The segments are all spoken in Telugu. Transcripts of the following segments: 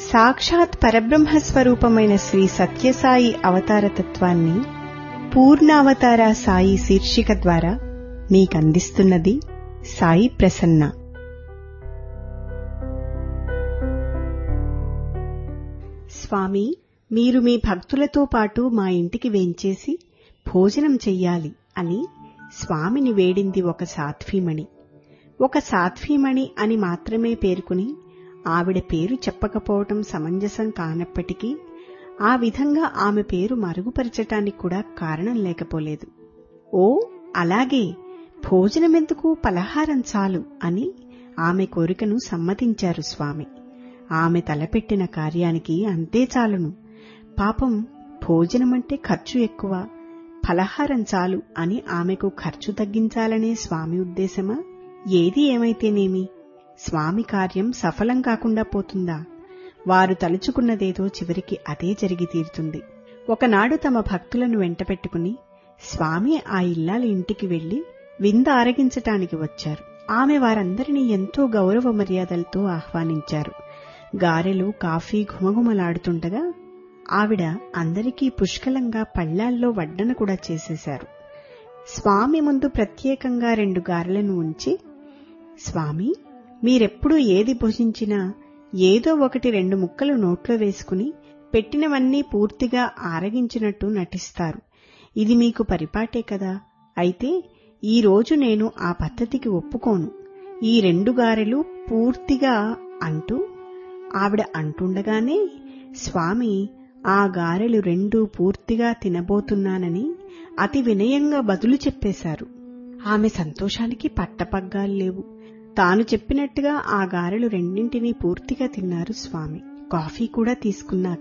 సాక్షాత్ పరబ్రహ్మ స్వరూపమైన శ్రీ సత్యసాయి అవతారతత్వాన్ని పూర్ణావతార సాయి శీర్షిక ద్వారా మీకందిస్తున్నది సాయి ప్రసన్న స్వామి మీరు మీ భక్తులతో పాటు మా ఇంటికి వేంచేసి భోజనం చెయ్యాలి అని స్వామిని వేడింది ఒక సాధ్వీమణి ఒక సాధ్వీమణి అని మాత్రమే పేర్కొని ఆవిడ పేరు చెప్పకపోవటం సమంజసం కానప్పటికీ ఆ విధంగా ఆమె పేరు మరుగుపరచటానికి కూడా కారణం లేకపోలేదు ఓ అలాగే భోజనమెందుకు పలహారం చాలు అని ఆమె కోరికను సమ్మతించారు స్వామి ఆమె తలపెట్టిన కార్యానికి అంతే చాలును పాపం భోజనమంటే ఖర్చు ఎక్కువ ఫలహారం చాలు అని ఆమెకు ఖర్చు తగ్గించాలనే స్వామి ఉద్దేశమా ఏది ఏమైతేనేమి స్వామి కార్యం సఫలం కాకుండా పోతుందా వారు తలుచుకున్నదేదో చివరికి అదే జరిగి తీరుతుంది ఒకనాడు తమ భక్తులను వెంటపెట్టుకుని స్వామి ఆ ఇల్లాల ఇంటికి వెళ్లి వింద ఆరగించటానికి వచ్చారు ఆమె వారందరినీ ఎంతో గౌరవ మర్యాదలతో ఆహ్వానించారు గారెలు కాఫీ ఘుమఘుమలాడుతుండగా ఆవిడ అందరికీ పుష్కలంగా పళ్లాల్లో వడ్డన కూడా చేసేశారు స్వామి ముందు ప్రత్యేకంగా రెండు గారెలను ఉంచి స్వామి మీరెప్పుడు ఏది భుజించినా ఏదో ఒకటి రెండు ముక్కలు నోట్లో వేసుకుని పెట్టినవన్నీ పూర్తిగా ఆరగించినట్టు నటిస్తారు ఇది మీకు పరిపాటే కదా అయితే ఈ రోజు నేను ఆ పద్ధతికి ఒప్పుకోను ఈ రెండు గారెలు పూర్తిగా అంటూ ఆవిడ అంటుండగానే స్వామి ఆ గారెలు రెండు పూర్తిగా తినబోతున్నానని అతి వినయంగా బదులు చెప్పేశారు ఆమె సంతోషానికి పట్టపగ్గాలు లేవు తాను చెప్పినట్టుగా ఆ గారెలు రెండింటినీ పూర్తిగా తిన్నారు స్వామి కాఫీ కూడా తీసుకున్నాక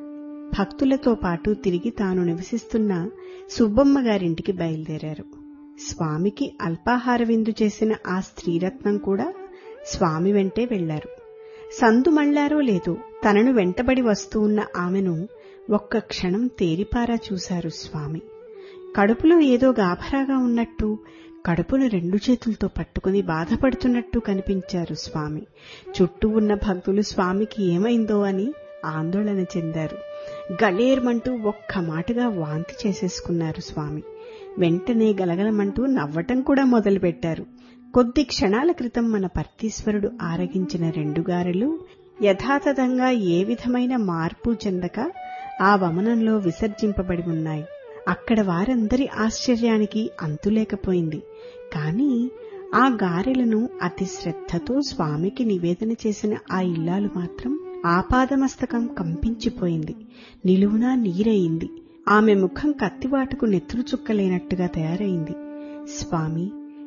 భక్తులతో పాటు తిరిగి తాను నివసిస్తున్న సుబ్బమ్మ గారింటికి బయలుదేరారు స్వామికి అల్పాహార విందు చేసిన ఆ స్త్రీరత్నం కూడా స్వామి వెంటే వెళ్లారు సందు మళ్లారో లేదో తనను వెంటబడి వస్తూ ఉన్న ఆమెను ఒక్క క్షణం తేరిపారా చూశారు స్వామి కడుపులో ఏదో గాభరాగా ఉన్నట్టు కడుపును రెండు చేతులతో పట్టుకుని బాధపడుతున్నట్టు కనిపించారు స్వామి చుట్టూ ఉన్న భక్తులు స్వామికి ఏమైందో అని ఆందోళన చెందారు గళేర్మంటూ ఒక్క మాటగా వాంతి చేసేసుకున్నారు స్వామి వెంటనే గలగలమంటూ నవ్వటం కూడా మొదలుపెట్టారు కొద్ది క్షణాల క్రితం మన పర్తీశ్వరుడు ఆరగించిన రెండు గారెలు యథాతథంగా ఏ విధమైన మార్పు చెందక ఆ వమనంలో విసర్జింపబడి ఉన్నాయి అక్కడ వారందరి ఆశ్చర్యానికి అంతులేకపోయింది కాని ఆ గారెలను అతి శ్రద్ధతో స్వామికి నివేదన చేసిన ఆ ఇల్లాలు మాత్రం ఆపాదమస్తకం కంపించిపోయింది నిలువునా నీరయింది ఆమె ముఖం కత్తివాటుకు నెత్తురు చుక్కలేనట్టుగా తయారైంది స్వామి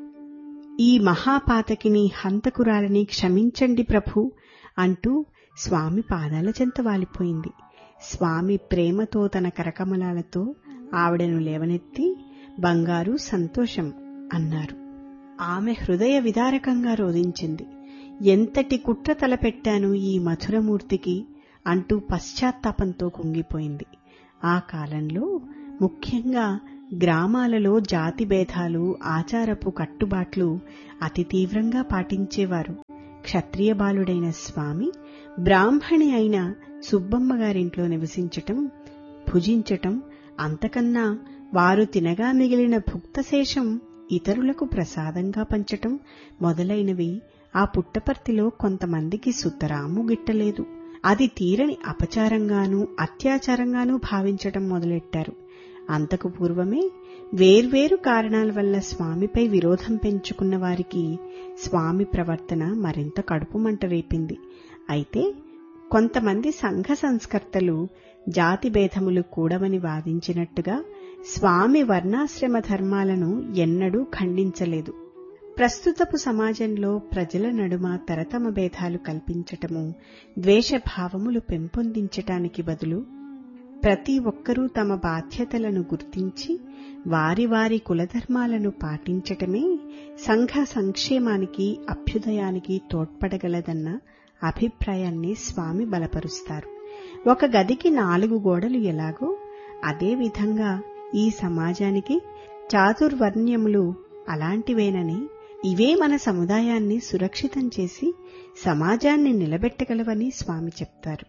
ఈ మహాపాతకిని హంతకురాలని క్షమించండి ప్రభు అంటూ స్వామి పాదాల చెంత వాలిపోయింది స్వామి ప్రేమతో తన కరకమలాలతో ఆవిడను లేవనెత్తి బంగారు సంతోషం అన్నారు ఆమె హృదయ విదారకంగా రోధించింది ఎంతటి కుట్ర తలపెట్టాను ఈ మధురమూర్తికి అంటూ పశ్చాత్తాపంతో కుంగిపోయింది ఆ కాలంలో ముఖ్యంగా గ్రామాలలో జాతి భేదాలు ఆచారపు కట్టుబాట్లు అతి తీవ్రంగా పాటించేవారు క్షత్రియ బాలుడైన స్వామి బ్రాహ్మణి అయిన సుబ్బమ్మ గారింట్లో నివసించటం భుజించటం అంతకన్నా వారు తినగా మిగిలిన భుక్తశేషం ఇతరులకు ప్రసాదంగా పంచటం మొదలైనవి ఆ పుట్టపర్తిలో కొంతమందికి సుతరాము గిట్టలేదు అది తీరని అపచారంగానూ అత్యాచారంగానూ భావించటం మొదలెట్టారు అంతకు పూర్వమే వేర్వేరు కారణాల వల్ల స్వామిపై విరోధం పెంచుకున్న వారికి స్వామి ప్రవర్తన మరింత కడుపు మంట రేపింది అయితే కొంతమంది సంఘ సంస్కర్తలు జాతి భేదములు కూడవని వాదించినట్టుగా స్వామి వర్ణాశ్రమ ధర్మాలను ఎన్నడూ ఖండించలేదు ప్రస్తుతపు సమాజంలో ప్రజల నడుమ తరతమ భేదాలు కల్పించటము ద్వేషభావములు పెంపొందించటానికి బదులు ప్రతి ఒక్కరూ తమ బాధ్యతలను గుర్తించి వారి వారి కులధర్మాలను పాటించటమే సంఘ సంక్షేమానికి అభ్యుదయానికి తోడ్పడగలదన్న అభిప్రాయాన్ని స్వామి బలపరుస్తారు ఒక గదికి నాలుగు గోడలు ఎలాగో అదే విధంగా ఈ సమాజానికి చాతుర్వర్ణ్యములు అలాంటివేనని ఇవే మన సముదాయాన్ని సురక్షితం చేసి సమాజాన్ని నిలబెట్టగలవని స్వామి చెప్తారు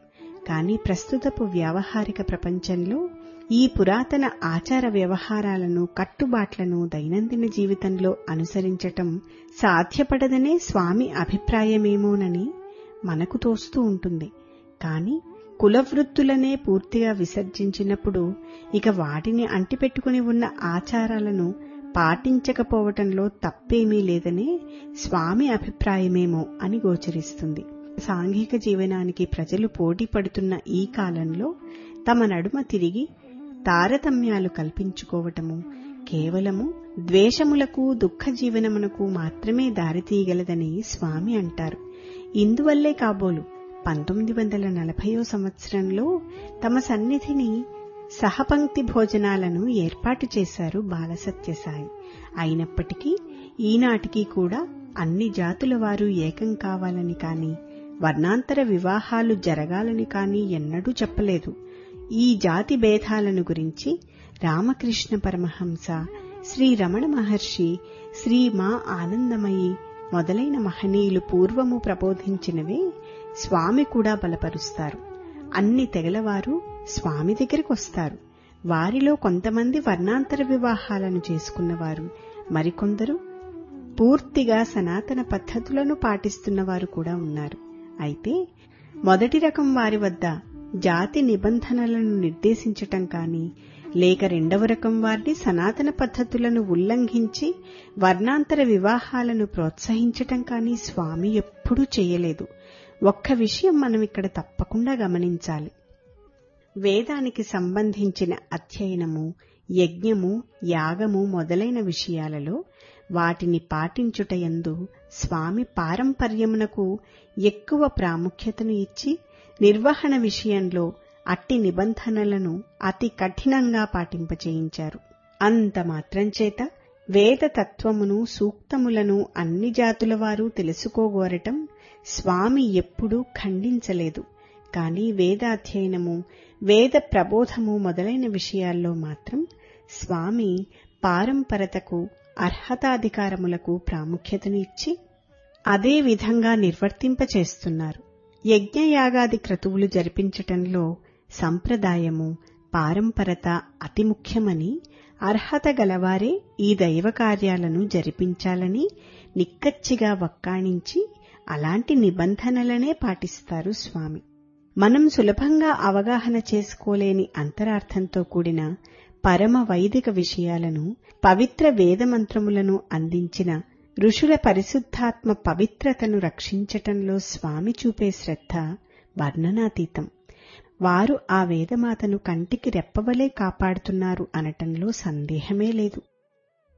కానీ ప్రస్తుతపు వ్యావహారిక ప్రపంచంలో ఈ పురాతన ఆచార వ్యవహారాలను కట్టుబాట్లను దైనందిన జీవితంలో అనుసరించటం సాధ్యపడదనే స్వామి అభిప్రాయమేమోనని మనకు తోస్తూ ఉంటుంది కాని కులవృత్తులనే పూర్తిగా విసర్జించినప్పుడు ఇక వాటిని అంటిపెట్టుకుని ఉన్న ఆచారాలను పాటించకపోవటంలో తప్పేమీ లేదనే స్వామి అభిప్రాయమేమో అని గోచరిస్తుంది సాంఘిక జీవనానికి ప్రజలు పోటీ పడుతున్న ఈ కాలంలో తమ నడుమ తిరిగి తారతమ్యాలు కల్పించుకోవటము కేవలము ద్వేషములకు దుఃఖ జీవనమునకు మాత్రమే దారితీయగలదని స్వామి అంటారు ఇందువల్లే కాబోలు పంతొమ్మిది వందల నలభయో సంవత్సరంలో తమ సన్నిధిని సహపంక్తి భోజనాలను ఏర్పాటు చేశారు బాలసత్యసాయి అయినప్పటికీ ఈనాటికి కూడా అన్ని జాతుల వారు ఏకం కావాలని కాని వర్ణాంతర వివాహాలు జరగాలని కాని ఎన్నడూ చెప్పలేదు ఈ జాతి భేదాలను గురించి రామకృష్ణ పరమహంస శ్రీ రమణ మహర్షి శ్రీ మా ఆనందమయి మొదలైన మహనీయులు పూర్వము ప్రబోధించినవే స్వామి కూడా బలపరుస్తారు అన్ని తెగలవారు స్వామి దగ్గరికి వస్తారు వారిలో కొంతమంది వర్ణాంతర వివాహాలను చేసుకున్నవారు మరికొందరు పూర్తిగా సనాతన పద్ధతులను పాటిస్తున్నవారు కూడా ఉన్నారు అయితే మొదటి రకం వారి వద్ద జాతి నిబంధనలను నిర్దేశించటం కాని లేక రెండవ రకం వారిని సనాతన పద్ధతులను ఉల్లంఘించి వర్ణాంతర వివాహాలను ప్రోత్సహించటం కాని స్వామి ఎప్పుడూ చేయలేదు ఒక్క విషయం మనం ఇక్కడ తప్పకుండా గమనించాలి వేదానికి సంబంధించిన అధ్యయనము యజ్ఞము యాగము మొదలైన విషయాలలో వాటిని పాటించుటయందు స్వామి పారంపర్యమునకు ఎక్కువ ప్రాముఖ్యతను ఇచ్చి నిర్వహణ విషయంలో అట్టి నిబంధనలను అతి కఠినంగా పాటింపచేయించారు అంత మాత్రం చేత వేద తత్వమును సూక్తములను అన్ని జాతుల వారు తెలుసుకోగోరటం స్వామి ఎప్పుడూ ఖండించలేదు కాని వేదాధ్యయనము వేద ప్రబోధము మొదలైన విషయాల్లో మాత్రం స్వామి పారంపరతకు అర్హతాధికారములకు ప్రాముఖ్యతను ఇచ్చి అదే విధంగా నిర్వర్తింపచేస్తున్నారు యజ్ఞయాగాది క్రతువులు జరిపించటంలో సంప్రదాయము పారంపరత అతి ముఖ్యమని అర్హత గలవారే ఈ దైవ కార్యాలను జరిపించాలని నిక్కచ్చిగా వక్కాణించి అలాంటి నిబంధనలనే పాటిస్తారు స్వామి మనం సులభంగా అవగాహన చేసుకోలేని అంతరార్థంతో కూడిన పరమ వైదిక విషయాలను పవిత్ర వేదమంత్రములను అందించిన ఋషుల పరిశుద్ధాత్మ పవిత్రతను రక్షించటంలో స్వామి చూపే శ్రద్ధ వర్ణనాతీతం వారు ఆ వేదమాతను కంటికి రెప్పవలే కాపాడుతున్నారు అనటంలో సందేహమే లేదు